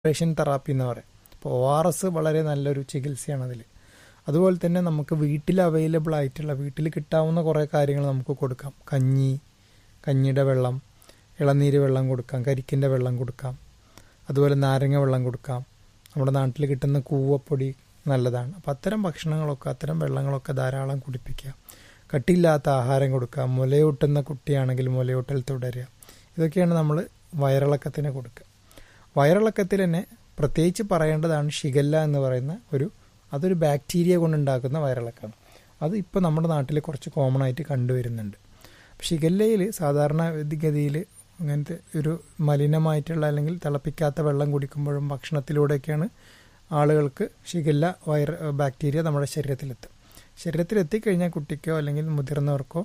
Ration therapy എന്ന് പറയും അപ്പോൾ ഒ ആർ എസ് വളരെ നല്ലൊരു ചികിത്സയാണ് അതിൽ അതുപോലെ തന്നെ നമുക്ക് വീട്ടിൽ അവൈലബിൾ ആയിട്ടുള്ള വീട്ടിൽ കിട്ടാവുന്ന കുറേ കാര്യങ്ങൾ നമുക്ക് കൊടുക്കാം കഞ്ഞി കഞ്ഞിയുടെ വെള്ളം ഇളനീര് വെള്ളം കൊടുക്കാം കരിക്കിൻ്റെ വെള്ളം കൊടുക്കാം അതുപോലെ നാരങ്ങ വെള്ളം കൊടുക്കാം നമ്മുടെ നാട്ടിൽ കിട്ടുന്ന കൂവപ്പൊടി നല്ലതാണ് അപ്പം അത്തരം ഭക്ഷണങ്ങളൊക്കെ അത്തരം വെള്ളങ്ങളൊക്കെ ധാരാളം കുടിപ്പിക്കുക കട്ടിയില്ലാത്ത ആഹാരം കൊടുക്കുക മുലയൂട്ടുന്ന കുട്ടിയാണെങ്കിൽ മുലയൂട്ടൽ തുടരുക ഇതൊക്കെയാണ് നമ്മൾ വയറിളക്കത്തിന് കൊടുക്കുക വയറിളക്കത്തിൽ തന്നെ പ്രത്യേകിച്ച് പറയേണ്ടതാണ് ഷിഗല്ല എന്ന് പറയുന്ന ഒരു അതൊരു ബാക്ടീരിയ കൊണ്ടുണ്ടാക്കുന്ന വയറിളക്കമാണ് അത് ഇപ്പോൾ നമ്മുടെ നാട്ടിൽ കുറച്ച് കോമൺ ആയിട്ട് കണ്ടുവരുന്നുണ്ട് ഷിഗല്ലയിൽ സാധാരണ ഗതിയിൽ അങ്ങനത്തെ ഒരു മലിനമായിട്ടുള്ള അല്ലെങ്കിൽ തിളപ്പിക്കാത്ത വെള്ളം കുടിക്കുമ്പോഴും ഭക്ഷണത്തിലൂടെയൊക്കെയാണ് ആളുകൾക്ക് ഷിഗല്ല വയർ ബാക്ടീരിയ നമ്മുടെ ശരീരത്തിലെത്തും ശരീരത്തിലെത്തിക്കഴിഞ്ഞാൽ കുട്ടിക്കോ അല്ലെങ്കിൽ മുതിർന്നവർക്കോ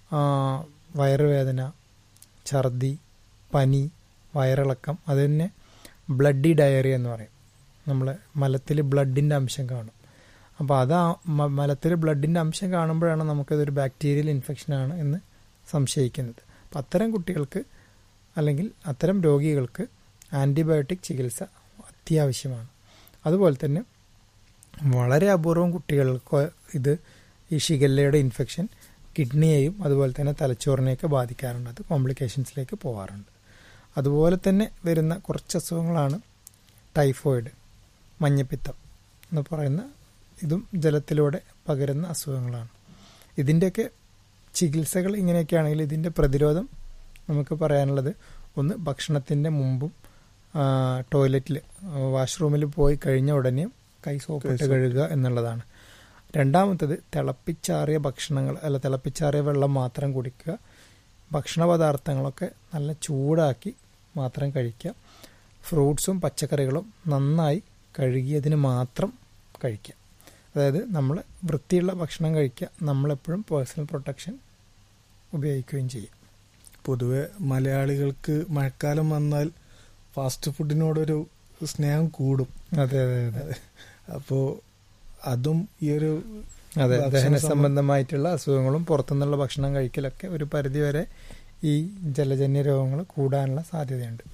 വയറുവേദന ഛർദി പനി വയറിളക്കം അത് തന്നെ ബ്ലഡി ഡയറിയ എന്ന് പറയും നമ്മൾ മലത്തിൽ ബ്ലഡിൻ്റെ അംശം കാണും അപ്പോൾ അത് മലത്തിൽ ബ്ലഡിൻ്റെ അംശം കാണുമ്പോഴാണ് നമുക്കതൊരു ബാക്ടീരിയൽ ഇൻഫെക്ഷനാണ് എന്ന് സംശയിക്കുന്നത് അപ്പം അത്തരം കുട്ടികൾക്ക് അല്ലെങ്കിൽ അത്തരം രോഗികൾക്ക് ആൻറ്റിബയോട്ടിക് ചികിത്സ അത്യാവശ്യമാണ് അതുപോലെ തന്നെ വളരെ അപൂർവം കുട്ടികൾക്ക് ഇത് ഈ ഷിഗല്ലയുടെ ഇൻഫെക്ഷൻ കിഡ്നിയെയും അതുപോലെ തന്നെ തലച്ചോറിനെയൊക്കെ ബാധിക്കാറുണ്ട് അത് കോംപ്ലിക്കേഷൻസിലേക്ക് പോകാറുണ്ട് അതുപോലെ തന്നെ വരുന്ന കുറച്ച് അസുഖങ്ങളാണ് ടൈഫോയിഡ് മഞ്ഞപ്പിത്തം എന്ന് പറയുന്ന ഇതും ജലത്തിലൂടെ പകരുന്ന അസുഖങ്ങളാണ് ഇതിൻ്റെയൊക്കെ ചികിത്സകൾ ഇങ്ങനെയൊക്കെയാണെങ്കിൽ ഇതിൻ്റെ പ്രതിരോധം നമുക്ക് പറയാനുള്ളത് ഒന്ന് ഭക്ഷണത്തിൻ്റെ മുമ്പും ടോയ്ലറ്റിൽ വാഷ്റൂമിൽ പോയി കഴിഞ്ഞ ഉടനെ കൈ സോപ്പിട്ട് കഴുകുക എന്നുള്ളതാണ് രണ്ടാമത്തത് തിളപ്പിച്ചാറിയ ഭക്ഷണങ്ങൾ അല്ല തിളപ്പിച്ചാറിയ വെള്ളം മാത്രം കുടിക്കുക ഭക്ഷണ പദാർത്ഥങ്ങളൊക്കെ നല്ല ചൂടാക്കി മാത്രം കഴിക്കുക ഫ്രൂട്ട്സും പച്ചക്കറികളും നന്നായി കഴുകിയതിന് മാത്രം കഴിക്കുക അതായത് നമ്മൾ വൃത്തിയുള്ള ഭക്ഷണം കഴിക്കുക നമ്മളെപ്പോഴും പേഴ്സണൽ പ്രൊട്ടക്ഷൻ ഉപയോഗിക്കുകയും ചെയ്യും പൊതുവെ മലയാളികൾക്ക് മഴക്കാലം വന്നാൽ ഫാസ്റ്റ് ഫുഡിനോടൊരു സ്നേഹം കൂടും അതെ അതെ അതെ അപ്പോൾ അതും ഈ ഒരു അതെ ദഹന സംബന്ധമായിട്ടുള്ള അസുഖങ്ങളും പുറത്തുനിന്നുള്ള ഭക്ഷണം കഴിക്കലൊക്കെ ഒരു പരിധിവരെ ഈ ജലജന്യ രോഗങ്ങൾ കൂടാനുള്ള സാധ്യതയുണ്ട്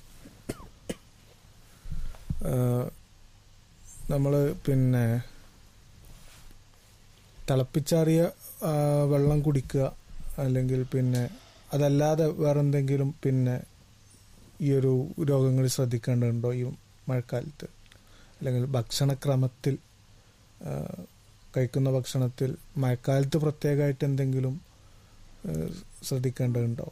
നമ്മൾ പിന്നെ തിളപ്പിച്ചാറിയ വെള്ളം കുടിക്കുക അല്ലെങ്കിൽ പിന്നെ അതല്ലാതെ വേറെന്തെങ്കിലും പിന്നെ ഈ ഒരു രോഗങ്ങൾ ശ്രദ്ധിക്കേണ്ടതുണ്ടോ ഈ മഴക്കാലത്ത് അല്ലെങ്കിൽ ഭക്ഷണക്രമത്തിൽ കഴിക്കുന്ന ഭക്ഷണത്തിൽ മഴക്കാലത്ത് പ്രത്യേകമായിട്ട് എന്തെങ്കിലും ശ്രദ്ധിക്കേണ്ടതുണ്ടോ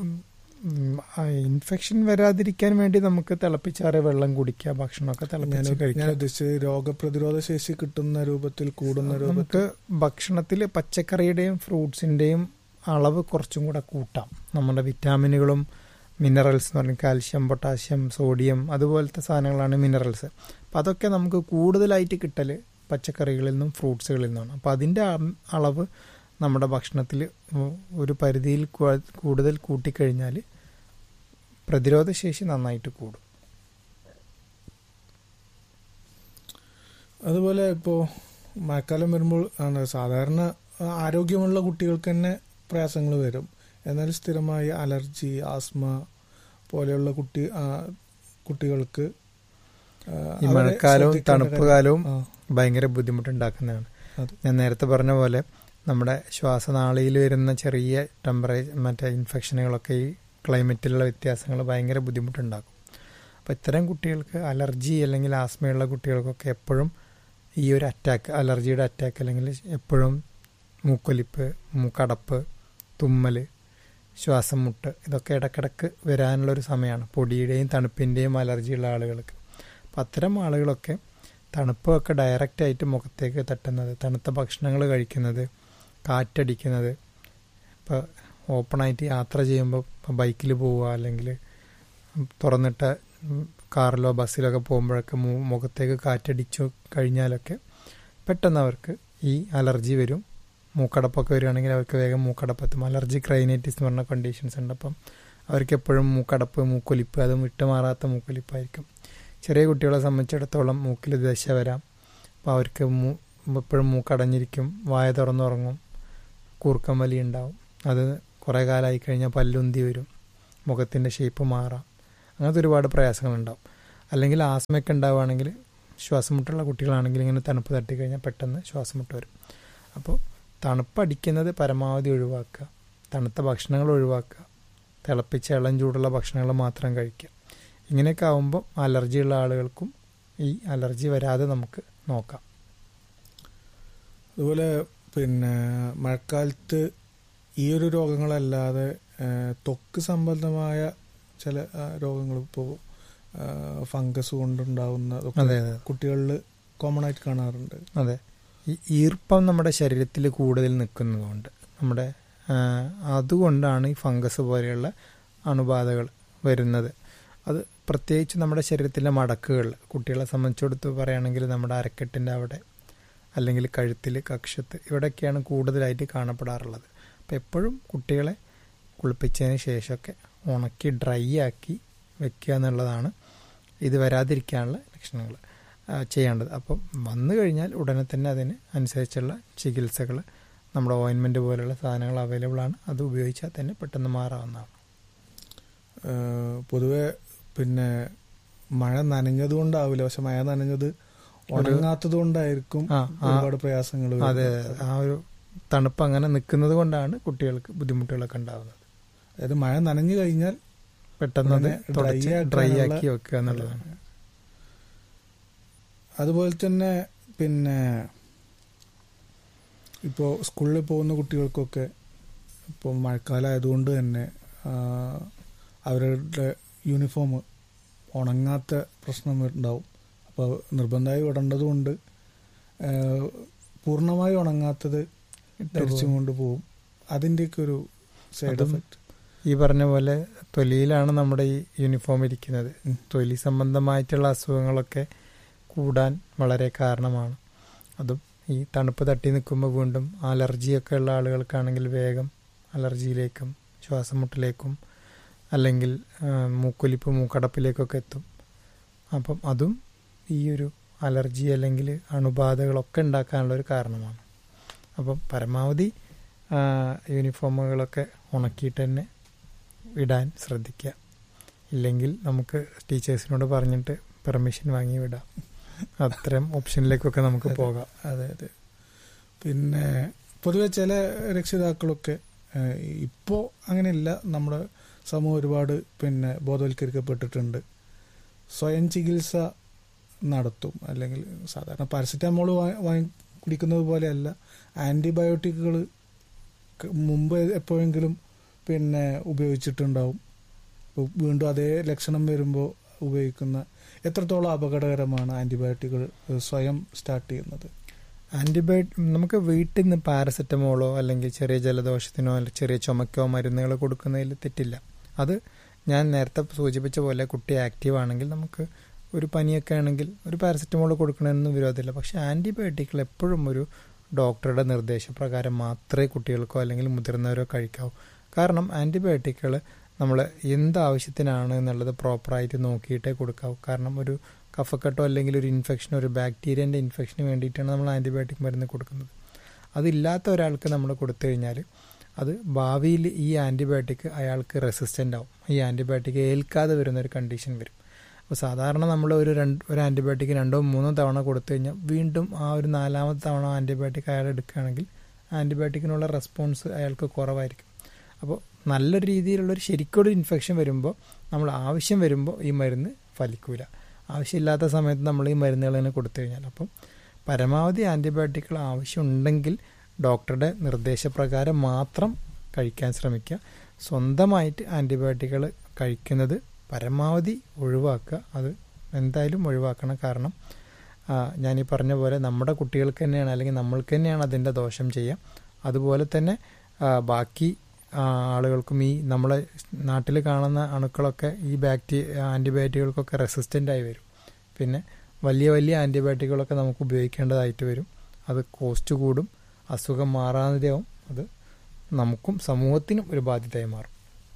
ഇൻഫെക്ഷൻ വരാതിരിക്കാൻ വേണ്ടി നമുക്ക് തിളപ്പിച്ചാറിയ വെള്ളം കുടിക്കുക ഭക്ഷണമൊക്കെ തിളപ്പിച്ച് കഴിക്കുക ഞാൻ ഉദ്ദേശിച്ചത് രോഗപ്രതിരോധ ശേഷി കിട്ടുന്ന രൂപത്തിൽ കൂടുന്ന നമുക്ക് ഭക്ഷണത്തിൽ പച്ചക്കറിയുടെയും ഫ്രൂട്ട്സിന്റെയും അളവ് കുറച്ചും കൂടെ കൂട്ടാം നമ്മുടെ വിറ്റാമിനുകളും മിനറൽസ് എന്ന് പറഞ്ഞാൽ കാൽഷ്യം പൊട്ടാഷ്യം സോഡിയം അതുപോലത്തെ സാധനങ്ങളാണ് മിനറൽസ് അപ്പം അതൊക്കെ നമുക്ക് കൂടുതലായിട്ട് കിട്ടൽ പച്ചക്കറികളിൽ നിന്നും ഫ്രൂട്ട്സുകളിൽ നിന്നാണ് അപ്പോൾ അതിൻ്റെ അളവ് നമ്മുടെ ഭക്ഷണത്തിൽ ഒരു പരിധിയിൽ കൂടുതൽ കൂട്ടിക്കഴിഞ്ഞാൽ പ്രതിരോധശേഷി നന്നായിട്ട് കൂടും അതുപോലെ ഇപ്പോൾ മഴക്കാലം വരുമ്പോൾ ആണ് സാധാരണ ആരോഗ്യമുള്ള കുട്ടികൾക്ക് തന്നെ പ്രയാസങ്ങൾ വരും എന്നാൽ സ്ഥിരമായി അലർജി ആസ്മ പോലെയുള്ള കുട്ടി കുട്ടികൾക്ക് ഈ മഴക്കാലവും തണുപ്പ് കാലവും ഭയങ്കര ബുദ്ധിമുട്ടുണ്ടാക്കുന്നതാണ് ഞാൻ നേരത്തെ പറഞ്ഞ പോലെ നമ്മുടെ ശ്വാസനാളിയിൽ വരുന്ന ചെറിയ ടെമ്പറേച്ചർ മറ്റേ ഇൻഫെക്ഷനുകളൊക്കെ ഈ ക്ലൈമറ്റിലുള്ള വ്യത്യാസങ്ങൾ ഭയങ്കര ബുദ്ധിമുട്ടുണ്ടാക്കും അപ്പോൾ ഇത്തരം കുട്ടികൾക്ക് അലർജി അല്ലെങ്കിൽ ആസ്മയുള്ള കുട്ടികൾക്കൊക്കെ എപ്പോഴും ഈ ഒരു അറ്റാക്ക് അലർജിയുടെ അറ്റാക്ക് അല്ലെങ്കിൽ എപ്പോഴും മൂക്കൊലിപ്പ് മൂക്കടപ്പ് തുമ്മൽ ശ്വാസം മുട്ട് ഇതൊക്കെ ഇടക്കിടക്ക് വരാനുള്ളൊരു സമയമാണ് പൊടിയുടെയും തണുപ്പിൻ്റെയും അലർജിയുള്ള ആളുകൾക്ക് അപ്പം അത്തരം ആളുകളൊക്കെ തണുപ്പൊക്കെ ഡയറക്റ്റായിട്ട് മുഖത്തേക്ക് തട്ടുന്നത് തണുത്ത ഭക്ഷണങ്ങൾ കഴിക്കുന്നത് കാറ്റടിക്കുന്നത് ഇപ്പോൾ ഓപ്പണായിട്ട് യാത്ര ചെയ്യുമ്പോൾ ഇപ്പോൾ ബൈക്കിൽ പോവുക അല്ലെങ്കിൽ തുറന്നിട്ട കാറിലോ ബസ്സിലൊക്കെ പോകുമ്പോഴൊക്കെ മുഖത്തേക്ക് കാറ്റടിച്ചു കഴിഞ്ഞാലൊക്കെ പെട്ടെന്ന് അവർക്ക് ഈ അലർജി വരും മൂക്കടപ്പൊക്കെ വരികയാണെങ്കിൽ അവർക്ക് വേഗം മൂക്കടപ്പെത്തും അലർജി ക്രൈനൈറ്റിസ് എന്ന് പറഞ്ഞ കണ്ടീഷൻസ് ഉണ്ട് അപ്പം അവർക്ക് എപ്പോഴും മൂക്കടപ്പ് മൂക്കൊലിപ്പ് അതും വിട്ടുമാറാത്ത മൂക്കൊലിപ്പായിരിക്കും ചെറിയ കുട്ടികളെ സംബന്ധിച്ചിടത്തോളം മൂക്കിൽ ദശ വരാം അപ്പോൾ അവർക്ക് മൂ എപ്പോഴും മൂക്കടഞ്ഞിരിക്കും വായ തുറന്നുറങ്ങും കൂർക്കം വലി ഉണ്ടാവും അത് കുറേ കാലമായി കഴിഞ്ഞാൽ പല്ലുന്തി വരും മുഖത്തിൻ്റെ ഷേപ്പ് മാറാം അങ്ങനത്തെ ഒരുപാട് പ്രയാസങ്ങളുണ്ടാവും അല്ലെങ്കിൽ ആസ്മയൊക്കെ ഉണ്ടാവുകയാണെങ്കിൽ ശ്വാസം മുട്ടുള്ള കുട്ടികളാണെങ്കിൽ ഇങ്ങനെ തണുപ്പ് തട്ടിക്കഴിഞ്ഞാൽ പെട്ടെന്ന് ശ്വാസം മുട്ട് വരും അപ്പോൾ തണുപ്പടിക്കുന്നത് പരമാവധി ഒഴിവാക്കുക തണുത്ത ഭക്ഷണങ്ങൾ ഒഴിവാക്കുക തിളപ്പിച്ച ഇളം ചൂടുള്ള ഭക്ഷണങ്ങൾ മാത്രം കഴിക്കുക ഇങ്ങനെയൊക്കെ ആകുമ്പോൾ അലർജി ഉള്ള ആളുകൾക്കും ഈ അലർജി വരാതെ നമുക്ക് നോക്കാം അതുപോലെ പിന്നെ മഴക്കാലത്ത് ഈ ഒരു രോഗങ്ങളല്ലാതെ ഏഹ്, ത്വക്ക് സംബന്ധമായ ചില രോഗങ്ങൾ ഇപ്പോൾ ഫംഗസ് കൊണ്ടുണ്ടാവുന്ന അതെ അതെ കുട്ടികളിൽ കോമൺ ആയിട്ട് കാണാറുണ്ട് അതെ ഈ ഈർപ്പം നമ്മുടെ ശരീരത്തിൽ കൂടുതൽ നിൽക്കുന്നതുകൊണ്ട് നമ്മുടെ ആ, അതുകൊണ്ടാണ് ഈ ഫംഗസ് പോലെയുള്ള അണുബാധകൾ വരുന്നത് അത് പ്രത്യേകിച്ച് നമ്മുടെ ശരീരത്തിലെ മടക്കുകൾ കുട്ടികളെ സംബന്ധിച്ചിടത്ത് പറയുകയാണെങ്കിൽ നമ്മുടെ അരക്കെട്ടിൻ്റെ അവിടെ അല്ലെങ്കിൽ കഴുത്തിൽ കക്ഷത്ത് ഇവിടെയൊക്കെയാണ് കൂടുതലായിട്ട് കാണപ്പെടാറുള്ളത് അപ്പോൾ എപ്പോഴും കുട്ടികളെ കുളിപ്പിച്ചതിന് ശേഷമൊക്കെ ഉണക്കി ഡ്രൈ ആക്കി വെക്കുക എന്നുള്ളതാണ് ഇത് വരാതിരിക്കാനുള്ള ലക്ഷണങ്ങൾ ആ, ചെയ്യേണ്ടത് അപ്പം വന്നു കഴിഞ്ഞാൽ ഉടനെ തന്നെ അതിന് അനുസരിച്ചുള്ള ചികിത്സകൾ നമ്മുടെ ഓയിൻമെൻറ്റ് പോലുള്ള സാധനങ്ങൾ അവൈലബിൾ ആണ് അത് ഉപയോഗിച്ചാൽ തന്നെ പെട്ടെന്ന് മാറാവുന്നതാണ് ഏഹ്, പൊതുവെ പിന്നെ മഴ നനഞ്ഞത് കൊണ്ടാവില്ല പക്ഷെ മഴ നനഞ്ഞത് ഉണങ്ങാത്തത് കൊണ്ടായിരിക്കും ആ, ആ. ഒരുപാട് പ്രയാസങ്ങൾ അതെ അതെ. ആ ഒരു തണുപ്പ് അങ്ങനെ നിൽക്കുന്നത് കൊണ്ടാണ് കുട്ടികൾക്ക് ബുദ്ധിമുട്ടുകളൊക്കെ ഉണ്ടാകുന്നത് അതായത് മഴ നനഞ്ഞു കഴിഞ്ഞാൽ പെട്ടെന്ന് അത് ഉടനെ dry തുടച്ച് ആക്കാനുള്ള- ഡ്രൈ ആക്കി വെക്കുക എന്നുള്ളതാണ് അതുപോലെ തന്നെ പിന്നെ ഇപ്പോൾ സ്കൂളിൽ പോകുന്ന കുട്ടികൾക്കൊക്കെ ഇപ്പോൾ മഴക്കാലം ആയതുകൊണ്ട് തന്നെ ആ, അവരുടെ യൂണിഫോം ഉണങ്ങാത്ത പ്രശ്നം ഉണ്ടാവും അപ്പോൾ നിർബന്ധമായി ഇടേണ്ടതുകൊണ്ട് ആ, പൂർണ്ണമായി ഉണങ്ങാത്തത് ധരിച്ചും കൊണ്ട് പോകും അതിൻ്റെയൊക്കെ ഒരു സൈഡ് അതും എഫക്റ്റ് ഈ പറഞ്ഞ പോലെ തൊലിയിലാണ് നമ്മുടെ ഈ യൂണിഫോം ഇരിക്കുന്നത് ഉം. തൊലി സംബന്ധമായിട്ടുള്ള അസുഖങ്ങളൊക്കെ കൂടാൻ വളരെ കാരണമാണ് അതും ഈ തണുപ്പ് തട്ടി നിൽക്കുമ്പോൾ വീണ്ടും അലർജിയൊക്കെ ഉള്ള ആളുകൾക്കാണെങ്കിൽ വേഗം അലർജിയിലേക്കും ശ്വാസം മുട്ടിലേക്കും അല്ലെങ്കിൽ ആ, മൂക്കൊലിപ്പ് മൂക്കടപ്പിലേക്കൊക്കെ എത്തും അപ്പം അതും ഈ ഒരു അലർജി അല്ലെങ്കിൽ അണുബാധകളൊക്കെ ഉണ്ടാക്കാനുള്ള ഒരു കാരണമാണ് അപ്പം പരമാവധി ആ, യൂണിഫോമുകളൊക്കെ ഉണക്കിയിട്ട് തന്നെ ഇടാൻ ശ്രദ്ധിക്കുക ഇല്ലെങ്കിൽ നമുക്ക് ടീച്ചേഴ്സിനോട് പറഞ്ഞിട്ട് പെർമിഷൻ വാങ്ങി വിടാം അത്തരം ഓപ്ഷനിലേക്കൊക്കെ നമുക്ക് പോകാം അതെ അതെ പിന്നെ പൊതുവെ ചില രക്ഷിതാക്കളൊക്കെ ഇപ്പോൾ അങ്ങനെയില്ല നമ്മുടെ സമൂഹം ഒരുപാട് പിന്നെ ബോധവൽക്കരിക്കപ്പെട്ടിട്ടുണ്ട് സ്വയം ചികിത്സ നടത്തും അല്ലെങ്കിൽ സാധാരണ പാരസെറ്റാമോൾ വാങ്ങി കുടിക്കുന്നത് പോലെയല്ല ആൻറ്റിബയോട്ടിക്കുകൾ മുമ്പ് എപ്പോഴെങ്കിലും പിന്നെ ഉപയോഗിച്ചിട്ടുണ്ടാവും അപ്പോൾ വീണ്ടും അതേ ലക്ഷണം വരുമ്പോൾ ഉപയോഗിക്കുന്ന എത്രത്തോളം അപകടകരമാണ് ആൻറ്റിബയോട്ടിക്കുകൾ സ്വയം സ്റ്റാർട്ട് ചെയ്യുന്നത് ആൻറ്റിബയോട്ടിക് നമുക്ക് വീട്ടിൽ നിന്ന് പാരസെറ്റമോളോ അല്ലെങ്കിൽ ചെറിയ ജലദോഷത്തിനോ അല്ലെങ്കിൽ ചെറിയ ചുമക്കോ മരുന്നുകൾ കൊടുക്കുന്നതിൽ തെറ്റില്ല അത് ഞാൻ നേരത്തെ സൂചിപ്പിച്ച പോലെ കുട്ടി ആക്റ്റീവ് ആണെങ്കിൽ നമുക്ക് ഒരു പനിയൊക്കെ ആണെങ്കിൽ ഒരു പാരസെറ്റമോൾ കൊടുക്കണമെന്ന് വിരോധമില്ല പക്ഷേ ആൻറ്റിബയോട്ടിക്കുകൾ എപ്പോഴും ഒരു ഡോക്ടറുടെ നിർദ്ദേശപ്രകാരം മാത്രമേ കുട്ടികൾക്കോ അല്ലെങ്കിൽ മുതിർന്നവരോ കഴിക്കാവൂ കാരണം ആൻറ്റിബയോട്ടിക്കുകൾ നമ്മൾ എന്ത് ആവശ്യത്തിനാണ് എന്നുള്ളത് പ്രോപ്പറായിട്ട് നോക്കിയിട്ടേ കൊടുക്കാവൂ കാരണം ഒരു കഫക്കെട്ടോ അല്ലെങ്കിൽ ഒരു ഇൻഫെക്ഷൻ ഒരു ബാക്ടീരിയൻ്റെ ഇൻഫെക്ഷന് വേണ്ടിയിട്ടാണ് നമ്മൾ ആൻറ്റിബയോട്ടിക് മരുന്ന് കൊടുക്കുന്നത് അതില്ലാത്ത ഒരാൾക്ക് നമ്മൾ കൊടുത്തു കഴിഞ്ഞാൽ അത് ഭാവിയിൽ ഈ ആൻറ്റിബയോട്ടിക് അയാൾക്ക് റെസിസ്റ്റൻ്റ് ആവും ഈ ആൻറ്റിബയോട്ടിക് ഏൽക്കാതെ വരുന്ന ഒരു കണ്ടീഷൻ വരും അപ്പോൾ സാധാരണ നമ്മൾ ഒരു രണ്ട് ഒരു ആൻറ്റിബയോട്ടിക് രണ്ടോ മൂന്നോ തവണ കൊടുത്തു കഴിഞ്ഞാൽ വീണ്ടും ആ ഒരു നാലാമത്തെ തവണ ആൻറ്റിബയോട്ടിക് അയാൾ എടുക്കുകയാണെങ്കിൽ ആൻറ്റിബയോട്ടിക്കിനുള്ള റെസ്പോൺസ് അയാൾക്ക് കുറവായിരിക്കും അപ്പോൾ നല്ലൊരു രീതിയിലുള്ളൊരു ശരിക്കൊരു ഇൻഫെക്ഷൻ വരുമ്പോൾ നമ്മൾ ആവശ്യം വരുമ്പോൾ ഈ മരുന്ന് ഫലിക്കൂല ആവശ്യമില്ലാത്ത സമയത്ത് നമ്മൾ ഈ മരുന്നുകൾ തന്നെ കൊടുത്തു കഴിഞ്ഞാൽ അപ്പം പരമാവധി ആൻറ്റിബയോട്ടിക്കുകൾ ആവശ്യമുണ്ടെങ്കിൽ ഡോക്ടറുടെ നിർദ്ദേശപ്രകാരം മാത്രം കഴിക്കാൻ ശ്രമിക്കുക സ്വന്തമായിട്ട് ആൻറ്റിബയോട്ടിക്കുകൾ കഴിക്കുന്നത് പരമാവധി ഒഴിവാക്കുക അത് എന്തായാലും ഒഴിവാക്കണം കാരണം ആ, ഞാനീ പറഞ്ഞ പോലെ നമ്മുടെ കുട്ടികൾക്ക് തന്നെയാണ് അല്ലെങ്കിൽ നമ്മൾക്ക് തന്നെയാണ് അതിൻ്റെ ദോഷം ചെയ്യുക അതുപോലെ തന്നെ ആ, ബാക്കി ആ, ആളുകൾക്കും ഈ നമ്മളെ നാട്ടിൽ കാണുന്ന അണുക്കളൊക്കെ ഈ ബാക്ടീ ആൻറ്റിബയോട്ടിക്കുകൾക്കൊക്കെ റെസിസ്റ്റൻ്റ് ആയി വരും പിന്നെ വലിയ വലിയ ആൻറ്റിബയോട്ടിക്കുകളൊക്കെ നമുക്ക് ഉപയോഗിക്കേണ്ടതായിട്ട് വരും അത് കോസ്റ്റ് കൂടും അസുഖം മാറാതെയാവും അത് നമുക്കും സമൂഹത്തിനും ഒരു ബാധ്യതയായി മാറും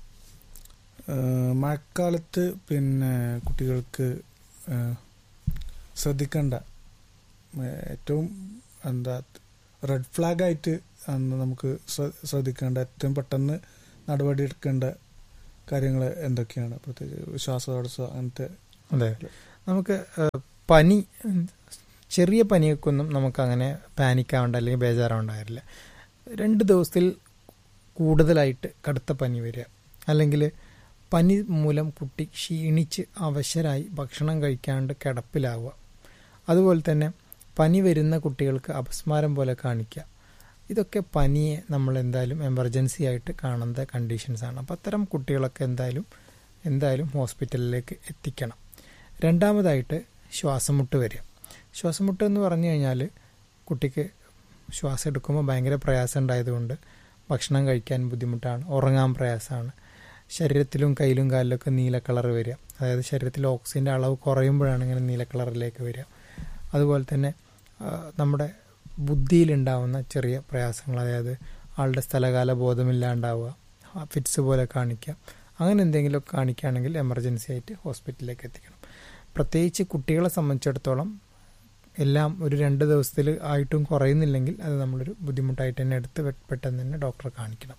ഏഹ് മഴക്കാലത്ത് പിന്നെ കുട്ടികൾക്ക് ഏഹ് ശ്രദ്ധിക്കേണ്ട ഏഹ് ഏറ്റവും എന്താ റെഡ് ഫ്ലാഗ് ആയിട്ട് അന്ന് നമുക്ക് ശ്ര- ശ്രദ്ധിക്കേണ്ട ഏറ്റവും പെട്ടെന്ന് നടപടി എടുക്കേണ്ട കാര്യങ്ങൾ എന്തൊക്കെയാണ് പ്രത്യേകിച്ച് ശ്വാസതടസ്സം അങ്ങനത്തെ അതെ നമുക്ക് ഏഹ്, പനി ഉം, ചെറിയ പനിയൊക്കൊന്നും നമുക്കങ്ങനെ പാനിക്കാവേണ്ട അല്ലെങ്കിൽ ബേജാറാവേണ്ടായിരില്ല രണ്ട് ദിവസത്തിൽ കൂടുതലായിട്ട് കടുത്ത പനി വരിക അല്ലെങ്കിൽ പനി മൂലം കുട്ടി ക്ഷീണിച്ച് അവശരായി ഭക്ഷണം കഴിക്കാണ്ട് കിടപ്പിലാവുക അതുപോലെ തന്നെ പനി വരുന്ന കുട്ടികൾക്ക് അപസ്മാരം പോലെ കാണിക്കുക ഇതൊക്കെ പനിയെ നമ്മൾ എന്തായാലും എമർജൻസി ആയിട്ട് കാണുന്ന കണ്ടീഷൻസ് ആണ് അപ്പോൾ അത്തരം കുട്ടികളൊക്കെ എന്തായാലും എന്തായാലും ഹോസ്പിറ്റലിലേക്ക് എത്തിക്കണം രണ്ടാമതായിട്ട് ശ്വാസം മുട്ട് വരിക ശ്വാസം മുട്ട് എന്ന് പറഞ്ഞു കഴിഞ്ഞാൽ കുട്ടിക്ക് ശ്വാസം എടുക്കുമ്പോൾ ഭയങ്കര പ്രയാസം ഉണ്ടായതുകൊണ്ട് ഭക്ഷണം കഴിക്കാൻ ബുദ്ധിമുട്ടാണ് ഉറങ്ങാൻ പ്രയാസമാണ് ശരീരത്തിലും കയ്യിലും കാലിലൊക്കെ നീല കളർ വരിക അതായത് ശരീരത്തിൽ ഓക്സിജൻ്റെ അളവ് കുറയുമ്പോഴാണ് ഇങ്ങനെ നീല കളറിലേക്ക് വരിക അതുപോലെ തന്നെ ആ, നമ്മുടെ ബുദ്ധിയിലുണ്ടാവുന്ന ചെറിയ പ്രയാസങ്ങൾ അതായത് ആളുടെ സ്ഥലകാല ബോധമില്ലാണ്ടാവുക ഫിറ്റ്സ് പോലെ കാണിക്കുക അങ്ങനെ എന്തെങ്കിലുമൊക്കെ കാണിക്കുകയാണെങ്കിൽ എമർജൻസി ആയിട്ട് ഹോസ്പിറ്റലിലേക്ക് എത്തിക്കണം പ്രത്യേകിച്ച് കുട്ടികളെ സംബന്ധിച്ചിടത്തോളം എല്ലാം ഒരു രണ്ട് ദിവസത്തിൽ ആയിട്ടും കുറയുന്നില്ലെങ്കിൽ അത് നമ്മളൊരു ബുദ്ധിമുട്ടായിട്ട് തന്നെ എടുത്ത് വെ- പെട്ടെന്ന് തന്നെ ഡോക്ടറെ കാണിക്കണം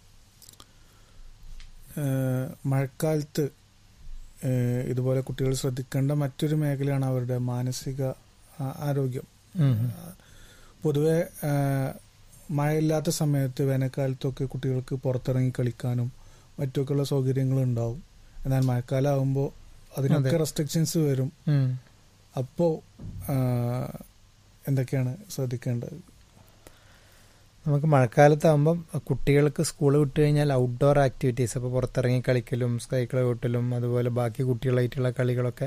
ഏഹ് മഴക്കാലത്ത് ഏഹ് ഇതുപോലെ കുട്ടികൾ ശ്രദ്ധിക്കേണ്ട മറ്റൊരു മേഖലയാണ് അവരുടെ മാനസിക ആ- ആരോഗ്യം ഉം. പൊതുവെ ഏഹ് മഴയില്ലാത്ത സമയത്ത് വേനൽക്കാലത്തൊക്കെ കുട്ടികൾക്ക് പുറത്തിറങ്ങി കളിക്കാനും മറ്റൊക്കെയുള്ള സൗകര്യങ്ങൾ ഉണ്ടാവും എന്നാൽ മഴക്കാലം ആകുമ്പോൾ അതിനൊക്കെ അതെ. റെസ്ട്രിക്ഷൻസ് വരും ഉം. അപ്പോൾ എന്തൊക്കെയാണ് ശ്രദ്ധിക്കേണ്ടത് നമുക്ക് മഴക്കാലത്താകുമ്പം കുട്ടികൾക്ക് സ്കൂൾ വിട്ട് കഴിഞ്ഞാൽ ഔട്ട്ഡോർ ആക്ടിവിറ്റീസ് അപ്പോൾ പുറത്തിറങ്ങി കളിക്കലും സൈക്കിൾ ഓട്ടലും അതുപോലെ ബാക്കി കുട്ടികളായിട്ടുള്ള കളികളൊക്കെ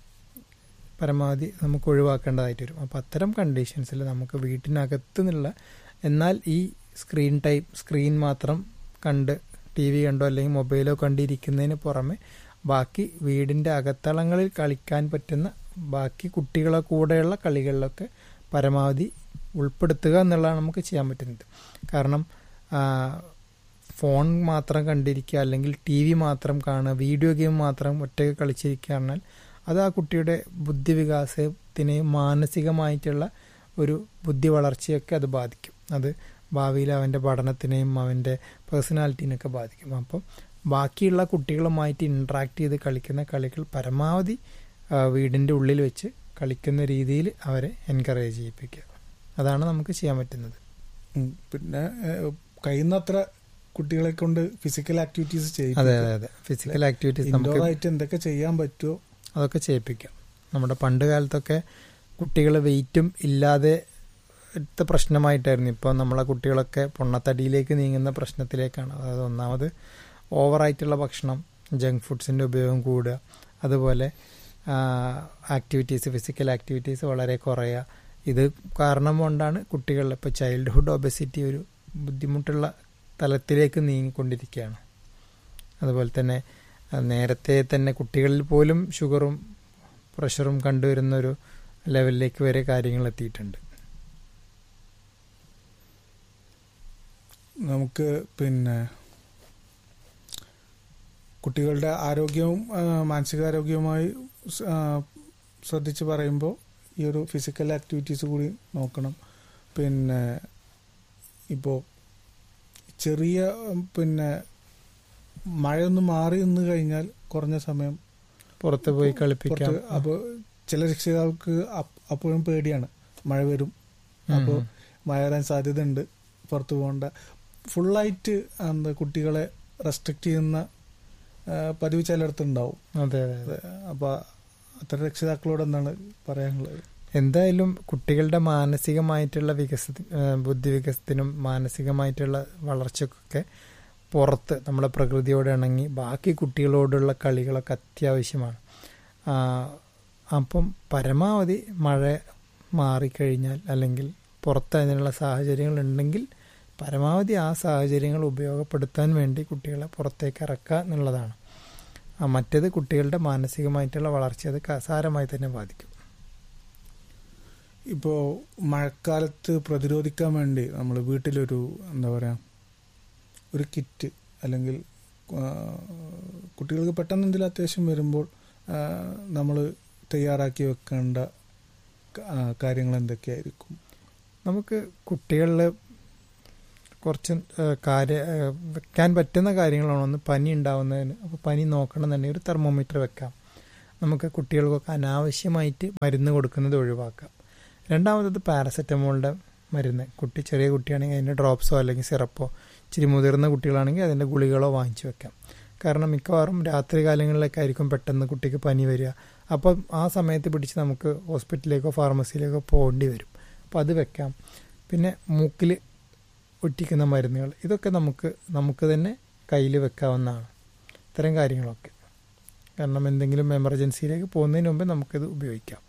പരമാവധി നമുക്ക് ഒഴിവാക്കേണ്ടതായിട്ട് വരും അപ്പോൾ അത്തരം കണ്ടീഷൻസിൽ നമുക്ക് വീട്ടിനകത്ത് നിന്നുള്ള എന്നാൽ ഈ സ്ക്രീൻ ടൈം സ്ക്രീൻ മാത്രം കണ്ട് ടി വി കണ്ടോ അല്ലെങ്കിൽ മൊബൈലോ കണ്ടിരിക്കുന്നതിന് പുറമെ ബാക്കി വീടിൻ്റെ അകത്തളങ്ങളിൽ കളിക്കാൻ പറ്റുന്ന ബാക്കി കുട്ടികളെ കൂടെയുള്ള കളികളിലൊക്കെ പരമാവധി ഉൾപ്പെടുത്തുക എന്നുള്ളതാണ് നമുക്ക് ചെയ്യാൻ പറ്റുന്നത് കാരണം ആ, ഫോൺ മാത്രം കണ്ടിരിക്കുക അല്ലെങ്കിൽ ടി വി മാത്രം കാണുക വീഡിയോ ഗെയിം മാത്രം ഒറ്റയ്ക്ക് കളിച്ചിരിക്കുക പറഞ്ഞാൽ അത് ആ കുട്ടിയുടെ ബുദ്ധി വികാസത്തിനെയും മാനസികമായിട്ടുള്ള ഒരു ബുദ്ധി വളർച്ചയൊക്കെ അത് ബാധിക്കും അത് ഭാവിയിൽ അവൻ്റെ പഠനത്തിനെയും അവൻ്റെ പേഴ്സണാലിറ്റീനെയൊക്കെ ബാധിക്കും അപ്പം ബാക്കിയുള്ള കുട്ടികളുമായിട്ട് ഇൻട്രാക്ട് ചെയ്ത് കളിക്കുന്ന കളികൾ പരമാവധി ആ, വീടിൻ്റെ ഉള്ളിൽ വെച്ച് കളിക്കുന്ന രീതിയിൽ അവരെ എൻകറേജ് ചെയ്യിപ്പിക്കുക അതാണ് നമുക്ക് ചെയ്യാൻ പറ്റുന്നത് ഉം. പിന്നെ ഏഹ്, കഴിയുന്നത്ര കുട്ടികളെ കൊണ്ട് ഫിസിക്കൽ ആക്ടിവിറ്റീസ് ചെയ്യും അതെ അതെ അതെ ഫിസിക്കൽ ആക്ടിവിറ്റീസ് ഇൻഡോർ നമുക്ക് ആയിട്ട് എന്തൊക്കെ ചെയ്യാൻ പറ്റുമോ അതൊക്കെ ചെയ്യിപ്പിക്കാം നമ്മുടെ പണ്ട് കാലത്തൊക്കെ കുട്ടികൾ വെയിറ്റും ഇല്ലാതെ എടുത്ത പ്രശ്നമായിട്ടായിരുന്നു ഇപ്പോൾ നമ്മളെ കുട്ടികളൊക്കെ പൊണ്ണത്തടിയിലേക്ക് നീങ്ങുന്ന പ്രശ്നത്തിലേക്കാണ് അതായത് ഒന്നാമത് ഓവറായിട്ടുള്ള ഭക്ഷണം ജങ്ക് ഫുഡ്സിൻ്റെ ഉപയോഗം കൂടുക അതുപോലെ ആക്ടിവിറ്റീസ് ഫിസിക്കൽ ആക്ടിവിറ്റീസ് വളരെ കുറയുക ഇത് കാരണം കൊണ്ടാണ് കുട്ടികളിൽ ഇപ്പോൾ ചൈൽഡ്ഹുഡ് ഒബസിറ്റി ഒരു ബുദ്ധിമുട്ടുള്ള തലത്തിലേക്ക് നീങ്ങിക്കൊണ്ടിരിക്കുകയാണ് അതുപോലെ തന്നെ ആ, നേരത്തെ തന്നെ കുട്ടികളിൽ പോലും ഷുഗറും പ്രഷറും കണ്ടുവരുന്ന ഒരു ലെവലിലേക്ക് വരെ കാര്യങ്ങൾ എത്തിയിട്ടുണ്ട് നമുക്ക് പിന്നെ കുട്ടികളുടെ ആരോഗ്യവും ആ, മാനസികാരോഗ്യവുമായി സ്- ആ, ശ്രദ്ധിച്ച് പറയുമ്പോൾ ഈ ഒരു ഫിസിക്കൽ ആക്ടിവിറ്റീസ് കൂടി നോക്കണം പിന്നെ ഇപ്പോൾ ചെറിയ ഉം, പിന്നെ മഴയൊന്ന് മാറി നിന്ന് കഴിഞ്ഞാൽ കുറഞ്ഞ സമയം പുറത്ത് പോയി കളിപ്പിക്കാം പുറത്ത് അപ്പോൾ ചില രക്ഷിതാക്കൾക്ക് അപ്പ് അപ്പോഴും പേടിയാണ് മഴ വരും ഉം. അപ്പോൾ മഴ വരാൻ സാധ്യതയുണ്ട് പുറത്തു പോകേണ്ട ഫുള്ളായിട്ട് എന്താ കുട്ടികളെ റെസ്ട്രിക്റ്റ് ചെയ്യുന്ന ആ, പതിവ് ചിലയിടത്തുണ്ടാവും അതെ അതെ അതെ അപ്പൊ അത്തരം രക്ഷിതാക്കളോട് എന്താണ് പറയാനുള്ളത് എന്തായാലും കുട്ടികളുടെ മാനസികമായിട്ടുള്ള വികസ ബുദ്ധി വികസനത്തിനും മാനസികമായിട്ടുള്ള വളർച്ചക്കൊക്കെ പുറത്ത് നമ്മുടെ പ്രകൃതിയോട് ഇണങ്ങി ബാക്കി കുട്ടികളോടുള്ള കളികളൊക്കെ അത്യാവശ്യമാണ് ആ, അപ്പം പരമാവധി മഴ മാറിക്കഴിഞ്ഞാൽ അല്ലെങ്കിൽ പുറത്ത് അതിനുള്ള സാഹചര്യങ്ങൾ ഉണ്ടെങ്കിൽ പരമാവധി ആ സാഹചര്യങ്ങൾ ഉപയോഗപ്പെടുത്താൻ വേണ്ടി കുട്ടികളെ പുറത്തേക്ക് ഇറക്കുക എന്നുള്ളതാണ് ആ, മറ്റേത് കുട്ടികളുടെ മാനസികമായിട്ടുള്ള വളർച്ച അത് ക- സാരമായി തന്നെ ബാധിക്കും ഇപ്പോൾ മഴക്കാലത്ത് പ്രതിരോധിക്കാൻ വേണ്ടി നമ്മൾ വീട്ടിലൊരു എന്താ പറയാ ഒരു കിറ്റ് അല്ലെങ്കിൽ ആ, കുട്ടികൾക്ക് പെട്ടെന്ന് എന്തെങ്കിലും അത്യാവശ്യം വരുമ്പോൾ നമ്മൾ തയ്യാറാക്കി വെക്കേണ്ട ക- ആ, കാര്യങ്ങൾ എന്തൊക്കെയായിരിക്കും നമുക്ക് കുട്ടികളിൽ കുറച്ച് ഏഹ്, കാര്യ ഏഹ്, വെക്കാൻ പറ്റുന്ന കാര്യങ്ങളാണ് ഒന്ന് പനി ഉണ്ടാവുന്നതിന് അപ്പോൾ പനി നോക്കണം എന്നുണ്ടെങ്കിൽ ഒരു തെർമോമീറ്റർ വെക്കാം നമുക്ക് കുട്ടികൾക്കൊക്കെ അനാവശ്യമായിട്ട് മരുന്ന് കൊടുക്കുന്നത് ഒഴിവാക്കാം രണ്ടാമത്തത് പാരസെറ്റമോളിൻ്റെ മരുന്ന് കുട്ടി ചെറിയ കുട്ടിയാണെങ്കിൽ അതിൻ്റെ ഡ്രോപ്സോ അല്ലെങ്കിൽ സിറപ്പോ ഇച്ചിരി മുതിർന്ന കുട്ടികളാണെങ്കിൽ അതിൻ്റെ ഗുളികളോ വാങ്ങിച്ചു വെക്കാം കാരണം മിക്കവാറും രാത്രി കാലങ്ങളിലൊക്കെ ആയിരിക്കും പെട്ടെന്ന് കുട്ടിക്ക് പനി വരിക അപ്പം ആ സമയത്ത് പിടിച്ച് നമുക്ക് ഹോസ്പിറ്റലിലേക്കോ ഫാർമസിയിലേക്കോ പോകേണ്ടി വരും അപ്പോൾ അത് വെക്കാം പിന്നെ മൂക്കിൽ ഒറ്റിക്കുന്ന മരുന്നുകൾ ഇതൊക്കെ നമുക്ക് നമുക്ക് തന്നെ കയ്യിൽ വെക്കാവുന്നതാണ് ഇത്തരം കാര്യങ്ങളൊക്കെ കാരണം എന്തെങ്കിലും എമർജൻസിയിലേക്ക് പോകുന്നതിന് മുമ്പ് നമുക്കിത് ഉപയോഗിക്കാം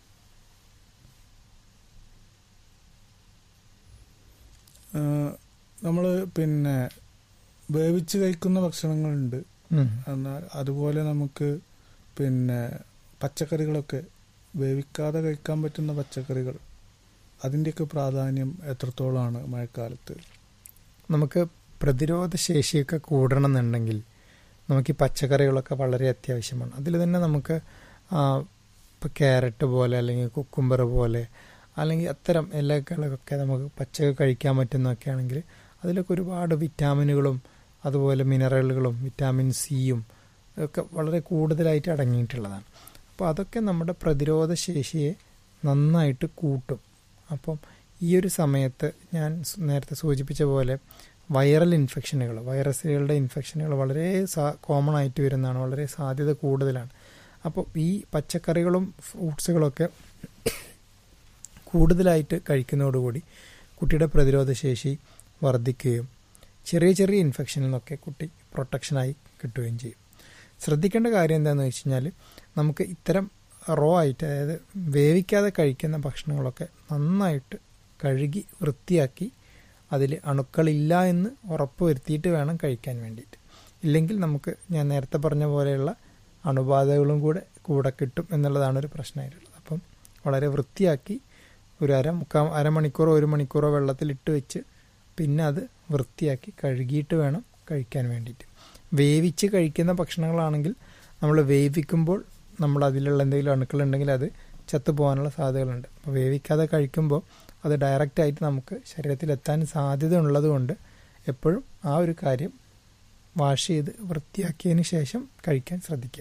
നമ്മൾ പിന്നെ വേവിച്ച് കഴിക്കുന്ന ഭക്ഷണങ്ങളുണ്ട് ഉം. എന്നാൽ അതുപോലെ നമുക്ക് പിന്നെ പച്ചക്കറികളൊക്കെ വേവിക്കാതെ കഴിക്കാൻ പറ്റുന്ന പച്ചക്കറികൾ അതിൻ്റെയൊക്കെ പ്രാധാന്യം എത്രത്തോളമാണ് മഴക്കാലത്ത് നമുക്ക് പ്രതിരോധ ശേഷിയൊക്കെ കൂടണം എന്നുണ്ടെങ്കിൽ നമുക്ക് ഈ പച്ചക്കറികളൊക്കെ വളരെ അത്യാവശ്യമാണ് അതിൽ തന്നെ നമുക്ക് ഇപ്പോൾ ക്യാരറ്റ് പോലെ അല്ലെങ്കിൽ കുക്കുംബർ പോലെ അല്ലെങ്കിൽ അത്തരം ഇലകളൊക്കെ നമുക്ക് പച്ചക്ക് കഴിക്കാൻ പറ്റുന്നതൊക്കെ ആണെങ്കിൽ അതിലൊക്കെ ഒരുപാട് വിറ്റാമിനുകളും അതുപോലെ മിനറലുകളും വിറ്റാമിൻ സിയും ഒക്കെ വളരെ കൂടുതലായിട്ട് അടങ്ങിയിട്ടുള്ളതാണ് അപ്പോൾ അതൊക്കെ നമ്മുടെ പ്രതിരോധ ശേഷിയെ നന്നായിട്ട് കൂട്ടും അപ്പം ഈ ഒരു സമയത്ത് ഞാൻ സ് നേരത്തെ സൂചിപ്പിച്ച പോലെ വൈറൽ ഇൻഫെക്ഷനുകൾ വൈറസുകളുടെ ഇൻഫെക്ഷനുകൾ വളരെ സാ കോമൺ ആയിട്ട് വരുന്നതാണ് വളരെ സാധ്യത കൂടുതലാണ് അപ്പോൾ ഈ പച്ചക്കറികളും ഫ്രൂട്ട്സുകളൊക്കെ കൂടുതലായിട്ട് കഴിക്കുന്നതോടുകൂടി കുട്ടിയുടെ പ്രതിരോധ ശേഷി വർദ്ധിക്കുകയും ചെറിയ ചെറിയ ഇൻഫെക്ഷനിൽ നിന്നൊക്കെ കുട്ടി പ്രൊട്ടക്ഷനായി കിട്ടുകയും ചെയ്യും ശ്രദ്ധിക്കേണ്ട കാര്യം എന്താണെന്ന് വെച്ച് കഴിഞ്ഞാൽ നമുക്ക് ഇത്തരം റോ ആയിട്ട് അതായത് വേവിക്കാതെ കഴിക്കുന്ന ഭക്ഷണങ്ങളൊക്കെ നന്നായിട്ട് കഴുകി വൃത്തിയാക്കി അതിൽ അണുക്കളില്ല എന്ന് ഉറപ്പ് വരുത്തിയിട്ട് വേണം കഴിക്കാൻ വേണ്ടിയിട്ട് ഇല്ലെങ്കിൽ നമുക്ക് ഞാൻ നേരത്തെ പറഞ്ഞ പോലെയുള്ള അണുബാധകളും കൂടെ കൂടെ കിട്ടും എന്നുള്ളതാണ് ഒരു പ്രശ്നമായിട്ടുള്ളത് അപ്പം വളരെ വൃത്തിയാക്കി ഒരു അര മുക്കാ അരമണിക്കൂറോ ഒരു മണിക്കൂറോ വെള്ളത്തിൽ ഇട്ട് വെച്ച് പിന്നെ അത് വൃത്തിയാക്കി കഴുകിയിട്ട് വേണം കഴിക്കാൻ വേണ്ടിയിട്ട് വേവിച്ച് കഴിക്കുന്ന ഭക്ഷണങ്ങളാണെങ്കിൽ നമ്മൾ വേവിക്കുമ്പോൾ നമ്മൾ അതിലുള്ള എന്തെങ്കിലും അണുക്കളുണ്ടെങ്കിൽ അത് ചത്തുപോകാനുള്ള സാധ്യതകളുണ്ട് അപ്പോൾ വേവിക്കാതെ കഴിക്കുമ്പോൾ അത് ഡയറക്റ്റായിട്ട് നമുക്ക് ശരീരത്തിൽ എത്താൻ സാധ്യത ഉള്ളതുകൊണ്ട് എപ്പോഴും ആ ഒരു കാര്യം വാഷ് ചെയ്ത് വൃത്തിയാക്കിയതിന് ശേഷം കഴിക്കാൻ ശ്രദ്ധിക്കുക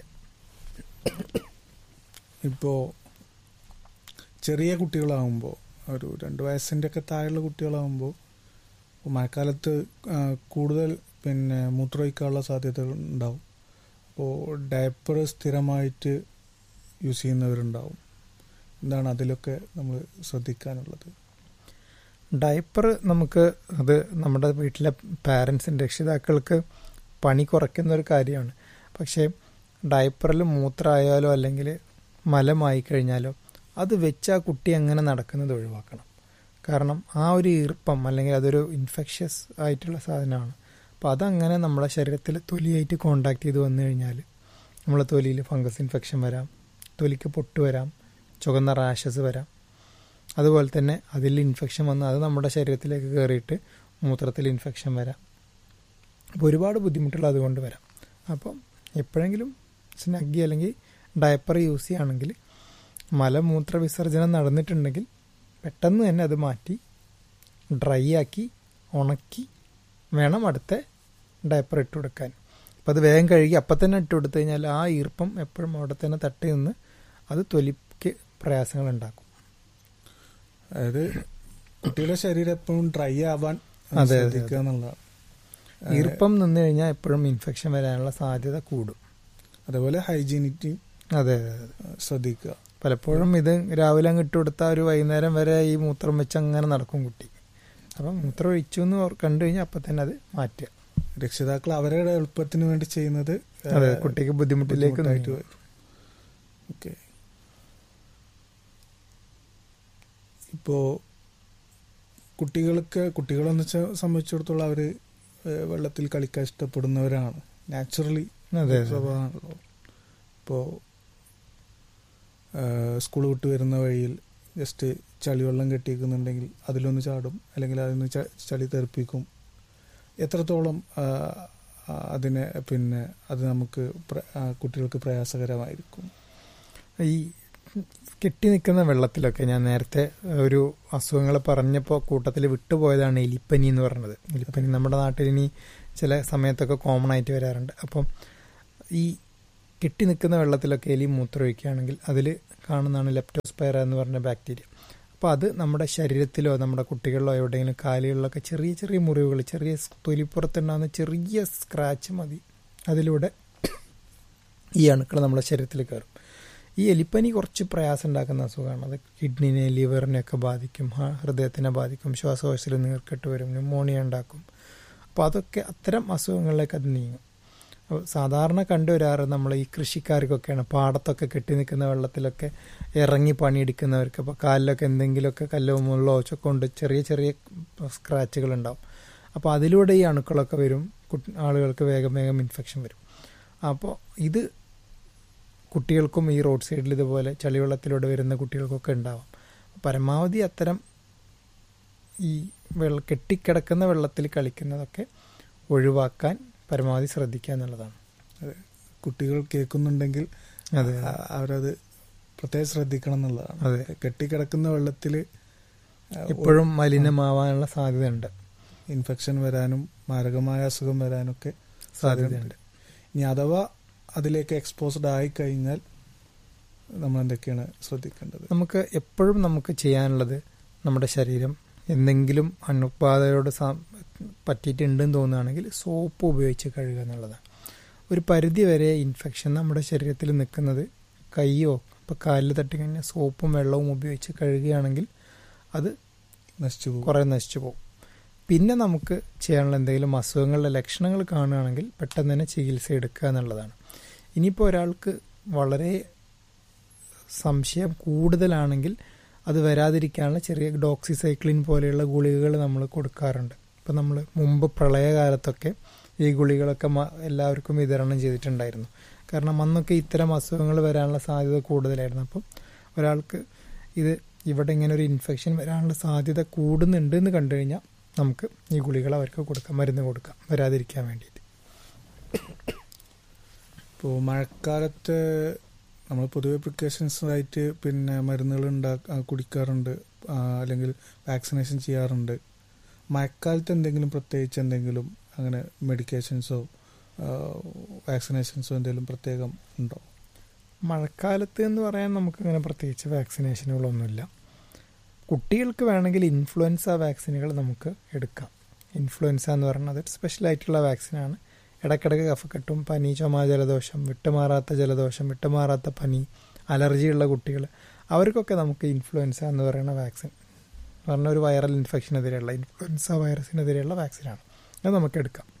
ഇപ്പോൾ ചെറിയ കുട്ടികളാകുമ്പോൾ ഒരു രണ്ട് വയസ്സിൻ്റെ ഒക്കെ താഴെയുള്ള കുട്ടികളാകുമ്പോൾ മഴക്കാലത്ത് ആ, കൂടുതൽ പിന്നെ മൂത്രമൊഴിക്കാനുള്ള സാധ്യതകൾ ഉണ്ടാവും അപ്പോൾ ഡയപ്പർ സ്ഥിരമായിട്ട് യൂസ് ചെയ്യുന്നവരുണ്ടാവും എന്താണ് അതിലൊക്കെ നമ്മൾ ശ്രദ്ധിക്കാനുള്ളത് ഡയപ്പർ നമുക്ക് അത് നമ്മുടെ വീട്ടിലെ പാരൻസിൻ്റെ രക്ഷിതാക്കൾക്ക് പണി കുറയ്ക്കുന്ന ഒരു കാര്യമാണ് പക്ഷേ ഡയപ്പറിൽ മൂത്രമായാലോ അല്ലെങ്കിൽ മലമായി കഴിഞ്ഞാലോ അത് വെച്ച് ആ കുട്ടി അങ്ങനെ നടക്കുന്നത് ഒഴിവാക്കണം കാരണം ആ ഒരു ഈർപ്പം അല്ലെങ്കിൽ അതൊരു ഇൻഫെക്ഷ്യസ് ആയിട്ടുള്ള സാധനമാണ് അപ്പോൾ അതങ്ങനെ നമ്മുടെ ശരീരത്തിൽ തൊലിയായിട്ട് കോണ്ടാക്ട് ചെയ്ത് വന്നു കഴിഞ്ഞാൽ നമ്മളെ തൊലിയിൽ ഫംഗസ് ഇൻഫെക്ഷൻ വരാം തൊലിക്ക് പൊട്ട് വരാം ചുവന്ന റാഷസ് വരാം അതുപോലെ തന്നെ അതിൽ ഇൻഫെക്ഷൻ വന്ന് അത് നമ്മുടെ ശരീരത്തിലേക്ക് കയറിയിട്ട് മൂത്രത്തിൽ ഇൻഫെക്ഷൻ വരാം അപ്പോൾ ഒരുപാട് ബുദ്ധിമുട്ടുകൾ അതുകൊണ്ട് വരാം അപ്പം എപ്പോഴെങ്കിലും സ്നഗ്ഗി അല്ലെങ്കിൽ ഡയപ്പർ യൂസ് ചെയ്യുകയാണെങ്കിൽ മലമൂത്ര വിസർജനം നടന്നിട്ടുണ്ടെങ്കിൽ പെട്ടെന്ന് തന്നെ അത് മാറ്റി ഡ്രൈ ആക്കി ഉണക്കി വേണം അടുത്ത ഡയപ്പർ ഇട്ട് കൊടുക്കാൻ അപ്പം അത് വേഗം കഴുകി അപ്പം തന്നെ ഇട്ട് കൊടുത്തു കഴിഞ്ഞാൽ ആ ഈർപ്പം എപ്പോഴും അവിടെ തന്നെ തട്ടി നിന്ന് അത് തൊലിക്ക് പ്രയാസങ്ങൾ ഉണ്ടാക്കും അതായത് കുട്ടികളുടെ ശരീരം എപ്പോഴും ഡ്രൈ ആവാൻ അതെ, അതെ, ശ്രദ്ധിക്കുക എന്നുള്ളതാണ് ഈർപ്പം നിന്ന് കഴിഞ്ഞാൽ എപ്പോഴും ഇൻഫെക്ഷൻ വരാനുള്ള സാധ്യത കൂടും അതേപോലെ ഹൈജീനിറ്റി അതെ അതെ അതെ ശ്രദ്ധിക്കുക പലപ്പോഴും ഇത് രാവിലെ അങ്ങ് ഇട്ട് കൊടുത്താൽ ഒരു വൈകുന്നേരം വരെ ഈ മൂത്രം വെച്ച് അങ്ങനെ നടക്കും കുട്ടി അപ്പം മൂത്രം ഒഴിച്ചു എന്ന് ഓർ- കണ്ടു കഴിഞ്ഞാൽ അപ്പം തന്നെ അത് മാറ്റുക രക്ഷിതാക്കൾ അവരുടെ എളുപ്പത്തിന് വേണ്ടി ചെയ്യുന്നത് അതെ കുട്ടിക്ക് ബുദ്ധിമുട്ടിലേക്ക് ബുദ്ധിമുട്ടായിട്ട് നീങ്ങും. വരും ഓക്കെ ഇപ്പോൾ കുട്ടികൾക്ക് കുട്ടികളെന്ന് വെച്ചാൽ സംബന്ധിച്ചിടത്തോളം അവർ വെള്ളത്തിൽ കളിക്കാൻ ഇഷ്ടപ്പെടുന്നവരാണ് നാച്ചുറലി അതെ അതെ സ്വഭാവമാണല്ലോ ഇപ്പോൾ സ്കൂൾ വിട്ട് വരുന്ന വഴിയിൽ ജസ്റ്റ് ചളിവെള്ളം കെട്ടിയിരിക്കുന്നുണ്ടെങ്കിൽ അതിലൊന്ന് ചാടും അല്ലെങ്കിൽ അതിന് ച- ചളി തെറിപ്പിക്കും എത്രത്തോളം ആ, ആ, അതിനെ പിന്നെ അത് നമുക്ക് പ്ര- ആ, കുട്ടികൾക്ക് പ്രയാസകരമായിരിക്കും ഈ കെട്ടി നിൽക്കുന്ന വെള്ളത്തിലൊക്കെ ഞാൻ നേരത്തെ ഒരു അസുഖങ്ങൾ പറഞ്ഞപ്പോൾ കൂട്ടത്തിൽ വിട്ടുപോയതാണ് എലിപ്പനി എന്ന് പറയുന്നത് എലിപ്പനി നമ്മുടെ നാട്ടിൽ ഇനി ചില സമയത്തൊക്കെ കോമൺ ആയിട്ട് വരാറുണ്ട് അപ്പം ഈ കെട്ടി നിൽക്കുന്ന വെള്ളത്തിലൊക്കെ എലി മൂത്രമൊഴിക്കുകയാണെങ്കിൽ അതിൽ കാണുന്നതാണ് ലെപ്റ്റോസ്പൈറ എന്ന് പറഞ്ഞ ബാക്ടീരിയ അപ്പോൾ അത് നമ്മുടെ ശരീരത്തിലോ നമ്മുടെ കുട്ടികളിലോ എവിടെയെങ്കിലും കാലുകളിലൊക്കെ ചെറിയ ചെറിയ മുറിവുകൾ ചെറിയ തൊലിപ്പുറത്തുണ്ടാകുന്ന ചെറിയ സ്ക്രാച്ച് മതി അതിലൂടെ ഈ അണുക്കൾ നമ്മുടെ ശരീരത്തിൽ കയറും ഈ എലിപ്പനി കുറച്ച് പ്രയാസം ഉണ്ടാക്കുന്ന അസുഖമാണ് അത് കിഡ്നിനെ ലിവറിനെയൊക്കെ ബാധിക്കും ഹൃദയത്തിനെ ബാധിക്കും ശ്വാസകോശത്തിൽ നീർക്കെട്ട് വരും ന്യൂമോണിയ ഉണ്ടാക്കും അപ്പോൾ അതൊക്കെ അത്തരം അസുഖങ്ങളിലേക്ക് അത് നീങ്ങും സാധാരണ കണ്ടുവരാറ് നമ്മൾ ഈ കൃഷിക്കാർക്കൊക്കെയാണ് പാടത്തൊക്കെ കെട്ടി നിൽക്കുന്ന വെള്ളത്തിലൊക്കെ ഇറങ്ങി പണിയെടുക്കുന്നവർക്ക് അപ്പോൾ കാലിലൊക്കെ എന്തെങ്കിലുമൊക്കെ കല്ലോ മുള്ളോ കൊണ്ട് ചെറിയ ചെറിയ സ്ക്രാച്ചുകൾ ഉണ്ടാവും അപ്പോൾ അതിലൂടെ ഈ അണുക്കളൊക്കെ വരും ആളുകൾക്ക് വേഗം വേഗം ഇൻഫെക്ഷൻ വരും അപ്പോൾ ഇത് കുട്ടികൾക്കും ഈ റോഡ് സൈഡിൽ ഇതുപോലെ ചളിവെള്ളത്തിലൂടെ വരുന്ന കുട്ടികൾക്കൊക്കെ ഉണ്ടാവാം പരമാവധി അത്തരം ഈ വെള്ള കെട്ടിക്കിടക്കുന്ന വെള്ളത്തിൽ കളിക്കുന്നതൊക്കെ ഒഴിവാക്കാൻ പരമാവധി ശ്രദ്ധിക്കുക എന്നുള്ളതാണ് അതെ കുട്ടികൾ കേൾക്കുന്നുണ്ടെങ്കിൽ അതെ അവരത് പ്രത്യേകം ശ്രദ്ധിക്കണം എന്നുള്ളതാണ് അതെ കെട്ടിക്കിടക്കുന്ന വെള്ളത്തിൽ ഇപ്പോഴും മലിനമാവാനുള്ള സാധ്യതയുണ്ട് ഇൻഫെക്ഷൻ വരാനും മാരകമായ അസുഖം വരാനൊക്കെ സാധ്യതയുണ്ട് ഇനി അഥവാ അതിലേക്ക് എക്സ്പോസ്ഡ് ആയി കഴിഞ്ഞാൽ നമ്മൾ എന്തൊക്കെയാണ് ശ്രദ്ധിക്കേണ്ടത് നമുക്ക് എപ്പോഴും നമുക്ക് ചെയ്യാനുള്ളത് നമ്മുടെ ശരീരം എന്തെങ്കിലും അണുബാധയോട് പറ്റിയിട്ടുണ്ടെന്ന് തോന്നുകയാണെങ്കിൽ സോപ്പ് ഉപയോഗിച്ച് കഴുകുക എന്നുള്ളതാണ് ഒരു പരിധി വരെ ഇൻഫെക്ഷൻ നമ്മുടെ ശരീരത്തിൽ നിൽക്കുന്നത് കയ്യോ ഇപ്പോൾ കാലിൽ തട്ടിക്കഴിഞ്ഞാൽ സോപ്പും വെള്ളവും ഉപയോഗിച്ച് കഴുകുകയാണെങ്കിൽ അത് നശിച്ചു പോകും കുറേ നശിച്ചു പോകും പിന്നെ നമുക്ക് ചെയ്യാനുള്ള എന്തെങ്കിലും അസുഖങ്ങളുടെ ലക്ഷണങ്ങൾ കാണുകയാണെങ്കിൽ പെട്ടെന്ന് തന്നെ ചികിത്സ എടുക്കുക എന്നുള്ളതാണ് ഇനിയിപ്പോൾ ഒരാൾക്ക് വളരെ സംശയം കൂടുതലാണെങ്കിൽ അത് വരാതിരിക്കാനുള്ള ചെറിയ ഡോക്സിസൈക്ലിൻ പോലെയുള്ള ഗുളികകൾ നമ്മൾ കൊടുക്കാറുണ്ട് ഇപ്പം നമ്മൾ മുമ്പ് പ്രളയകാലത്തൊക്കെ ഈ ഗുളികളൊക്കെ എല്ലാവർക്കും വിതരണം ചെയ്തിട്ടുണ്ടായിരുന്നു കാരണം അന്നൊക്കെ ഇത്തരം അസുഖങ്ങൾ വരാനുള്ള സാധ്യത കൂടുതലായിരുന്നു അപ്പം ഒരാൾക്ക് ഇത് ഇവിടെ ഇങ്ങനെ ഒരു ഇൻഫെക്ഷൻ വരാനുള്ള സാധ്യത കൂടുന്നുണ്ട് എന്ന് കണ്ടു കഴിഞ്ഞാൽ നമുക്ക് ഈ ഗുളികൾ അവർക്ക് കൊടുക്കാം മരുന്ന് കൊടുക്കാം വരാതിരിക്കാൻ വേണ്ടിയിട്ട് ഇപ്പോൾ മഴക്കാലത്ത് നമ്മൾ പൊതുവെ പ്രിക്കോഷൻസ് ആയിട്ട് പിന്നെ മരുന്നുകൾ ഉണ്ടാ കുടിക്കാറുണ്ട് അല്ലെങ്കിൽ വാക്സിനേഷൻ ചെയ്യാറുണ്ട് മഴക്കാലത്ത് എന്തെങ്കിലും പ്രത്യേകിച്ച് എന്തെങ്കിലും അങ്ങനെ മെഡിക്കേഷൻസോ വാക്സിനേഷൻസോ എന്തെങ്കിലും പ്രത്യേകം ഉണ്ടോ മഴക്കാലത്ത് എന്ന് പറയാൻ നമുക്കങ്ങനെ പ്രത്യേകിച്ച് വാക്സിനേഷനുകളൊന്നുമില്ല കുട്ടികൾക്ക് വേണമെങ്കിൽ ഇൻഫ്ലുവൻസ വാക്സിനുകൾ നമുക്ക് എടുക്കാം ഇൻഫ്ലുവൻസ എന്ന് പറയുന്നത് സ്പെഷ്യലായിട്ടുള്ള വാക്സിനാണ് ഇടയ്ക്കിടയ്ക്ക് കഫക്കെട്ടും പനി ചുമ ജലദോഷം വിട്ടുമാറാത്ത ജലദോഷം വിട്ടുമാറാത്ത പനി അലർജിയുള്ള കുട്ടികൾ അവർക്കൊക്കെ നമുക്ക് ഇൻഫ്ലുവൻസ എന്ന് പറയുന്ന വാക്സിൻ പറഞ്ഞ ഒരു വൈറൽ ഇൻഫെക്ഷനെതിരെയുള്ള ഇൻഫ്ലുവൻസ വൈറസിനെതിരെയുള്ള വാക്സിനാണ് അത് നമുക്ക് എടുക്കാം